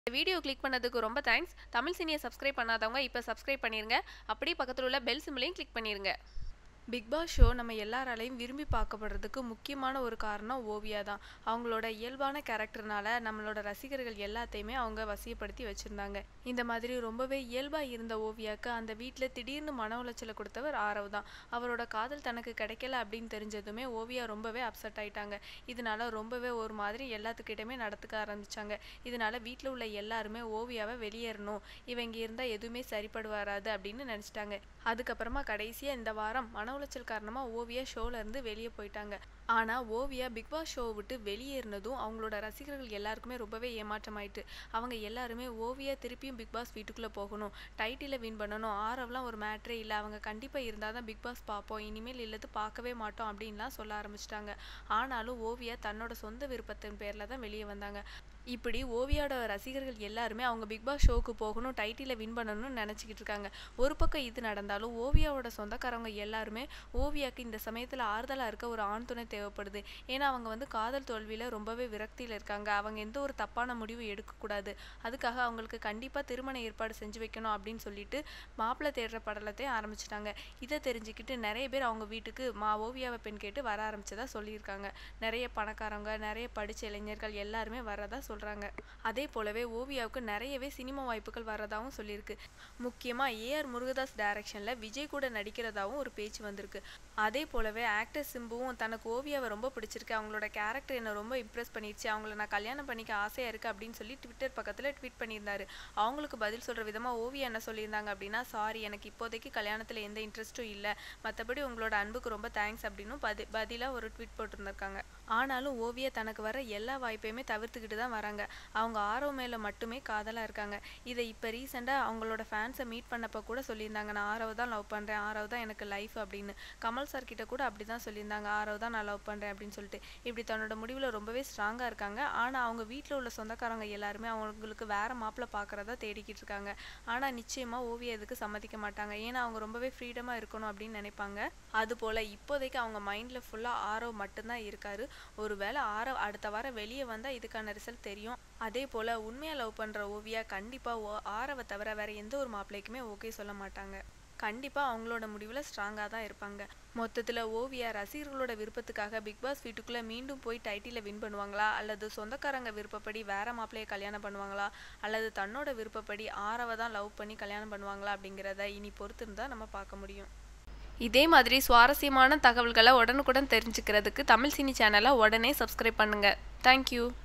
இந்த video click பண்ணதுக்கு ரொம்ப தேங்க்ஸ் தமிழ் சினியை சப்ஸ்கிரைப் பண்ணாதவங்க இப்போ சப்ஸ்கிரைப் பண்ணிருங்க அப்படியே பக்கத்தில் உள்ள பெல் சிம்பிளையும் கிளிக் பண்ணிருங்க பிக் பாஸ் ஷோ நம்ம எல்லாராலையும் விரும்பி பார்க்கப்படுறதுக்கு முக்கியமான ஒரு காரணம் ஓவியா தான் அவங்களோட இயல்பான கேரக்டர்னால நம்மளோட ரசிகர்கள் எல்லாத்தையுமே அவங்க வசியப்படுத்தி வச்சுருந்தாங்க இந்த மாதிரி ரொம்பவே இயல்பாக இருந்த ஓவியாவுக்கு அந்த வீட்டில் திடீர்னு மன உளைச்சலை கொடுத்தவர் ஆரவ் தான் அவரோட காதல் தனக்கு கிடைக்கல அப்படின்னு தெரிஞ்சதுமே ஓவியா ரொம்பவே அப்செட் ஆயிட்டாங்க இதனால ரொம்பவே ஒரு மாதிரி எல்லாத்துக்கிட்டையுமே நடத்துக்க ஆரம்பிச்சாங்க இதனால வீட்டில் உள்ள எல்லாருமே ஓவியாவை வெளியேறணும் இவங்க இருந்தால் எதுவுமே சரிப்படு வராது அப்படின்னு நினச்சிட்டாங்க அதுக்கப்புறமா கடைசியாக இந்த வாரம் மன உளைச்சல் காரணமாக ஓவியா ஷோல இருந்து வெளியே போயிட்டாங்க ஆனால் ஓவியா பிக் பாஸ் ஷோ விட்டு வெளியேறினதும் அவங்களோட ரசிகர்கள் எல்லாருக்குமே ரொம்பவே ஏமாற்றமாயிட்டு அவங்க எல்லாருமே ஓவியா திருப்பியும் பிக் பாஸ் வீட்டுக்குள்ளே போகணும் டைட்டிலை வின் பண்ணணும் ஆரவ்லாம் ஒரு மேட்ரே இல்லை அவங்க கண்டிப்பாக இருந்தால் தான் பிக் பாஸ் பார்ப்போம் இனிமேல் இல்லது பார்க்கவே மாட்டோம் அப்படின்லாம் சொல்ல ஆரம்பிச்சிட்டாங்க ஆனாலும் ஓவியா தன்னோட சொந்த விருப்பத்தின் பேரில் தான் வெளியே வந்தாங்க இப்படி ஓவியாவோட ரசிகர்கள் எல்லாருமே அவங்க பிக் பாஸ் ஷோக்கு போகணும் டைட்டிலை வின் பண்ணணும்னு நினச்சிக்கிட்டு இருக்காங்க ஒரு பக்கம் இது நடந்தாலும் ஓவியாவோட சொந்தக்காரவங்க எல்லாருமே ஓவியாக்கு இந்த சமயத்தில் ஆறுதலாக இருக்க ஒரு ஆண் துணை தேவைப்படுது ஏன்னா அவங்க வந்து காதல் தோல்வியில் ரொம்பவே விரக்தியில் இருக்காங்க அவங்க எந்த ஒரு தப்பான முடிவும் எடுக்கக்கூடாது அதுக்காக அவங்களுக்கு கண்டிப்பாக திருமண ஏற்பாடு செஞ்சு வைக்கணும் அப்படின்னு சொல்லிட்டு மாப்பிள்ளை தேடுற படலத்தை ஆரம்பிச்சிட்டாங்க இதை தெரிஞ்சுக்கிட்டு நிறைய பேர் அவங்க வீட்டுக்கு மா ஓவியாவை பெண் கேட்டு வர ஆரம்பிச்சதா சொல்லியிருக்காங்க நிறைய பணக்காரங்க நிறைய படித்த இளைஞர்கள் எல்லாருமே வரதா சொல்கிறாங்க அதே போலவே ஓவியாவுக்கு நிறையவே சினிமா வாய்ப்புகள் வரதாகவும் சொல்லியிருக்கு முக்கியமாக ஏஆர் முருகதாஸ் டைரக்ஷனில் விஜய் கூட நடிக்கிறதாவும் ஒரு பேச்சு வந்திருக்கு அதே போலவே ஆக்டர் சிம்புவும் தனக்கு ஓவியாவை ரொம்ப பிடிச்சிருக்கு அவங்களோட கேரக்டர் என்னை ரொம்ப இம்ப்ரெஸ் பண்ணிடுச்சு அவங்கள நான் கல்யாணம் பண்ணிக்க ஆசையாக இருக்குது அப்படின்னு சொல்லி ட்விட்டர் பக்கத்தில் ட்வீட் பண்ணியிருந்தாரு அவங்களுக்கு பதில் சொல்கிற விதமாக ஓவியா என்ன சொல்லியிருந்தாங்க அப்படின்னா சாரி எனக்கு இப்போதைக்கு கல்யாணத்தில் எந்த இன்ட்ரெஸ்ட்டும் இல்லை மற்றபடி உங்களோட அன்புக்கு ரொம்ப தேங்க்ஸ் அப்படின்னு பதி பதிலாக ஒரு ட்வீட் போட்டிருந்திருக்காங்க ஆனாலும் ஓவியா தனக்கு வர எல்லா வாய்ப்பையுமே தவிர்த்துக்கிட்டு தான் வராங்க அவங்க ஆரவ் மேலே மட்டுமே காதலாக இருக்காங்க இதை இப்போ ரீசெண்டாக அவங்களோட ஃபேன்ஸை மீட் பண்ணப்போ கூட சொல்லியிருந்தாங்க நான் ஆரவ் தான் லவ் பண்ணுறேன் ஆரவ் தான் எனக்கு லைஃப் அப்படின்னு கமல் சார் கிட்ட கூட அப்படி தான் சொல்லியிருந்தாங்க ஆரவ் தான் நான் லவ் பண்ணுறேன் அப்படின்னு சொல்லிட்டு இப்படி தன்னோட முடிவில் ரொம்பவே ஸ்ட்ராங்காக இருக்காங்க ஆனால் அவங்க வீட்டில் உள்ள சொந்தக்காரங்க எல்லாருமே அவங்களுக்கு வேற மாப்பிள்ளை பார்க்குறதா தேடிக்கிட்டு இருக்காங்க ஆனால் நிச்சயமாக ஓவியா இதுக்கு சம்மதிக்க மாட்டாங்க ஏன்னா அவங்க ரொம்பவே ஃப்ரீடமாக இருக்கணும் அப்படின்னு நினைப்பாங்க அதுபோல் இப்போதைக்கு அவங்க மைண்டில் ஃபுல்லாக ஆரவ் மட்டும்தான் இருக்காரு ஒருவேளை ஆரவ் அடுத்த வாரம் வெளியே வந்தால் இதுக்கான ரிசல்ட் தெரியும் அதே போல் உண்மையாக லவ் பண்ணுற ஓவியா கண்டிப்பாக ஆரவை தவிர வேற எந்த ஒரு மாப்பிள்ளைக்குமே ஓகே சொல்ல மாட்டாங்க கண்டிப்பாக அவங்களோட முடிவில் ஸ்ட்ராங்காக தான் இருப்பாங்க மொத்தத்தில் ஓவியா ரசிகர்களோட விருப்பத்துக்காக பிக் பாஸ் வீட்டுக்குள்ளே மீண்டும் போய் டைட்டிலை வின் பண்ணுவாங்களா அல்லது சொந்தக்காரங்க விருப்பப்படி வேற மாப்பிள்ளையை கல்யாணம் பண்ணுவாங்களா அல்லது தன்னோட விருப்பப்படி ஆரவை தான் லவ் பண்ணி கல்யாணம் பண்ணுவாங்களா அப்படிங்கிறத இனி பொறுத்து இருந்தால் நம்ம பார்க்க முடியும் இதே மாதிரி சுவாரஸ்யமான தகவல்களை உடனுக்குடன் தெரிஞ்சுக்கிறதுக்கு தமிழ் சினி சேனலை உடனே சப்ஸ்கிரைப் பண்ணுங்கள் தேங்க்யூ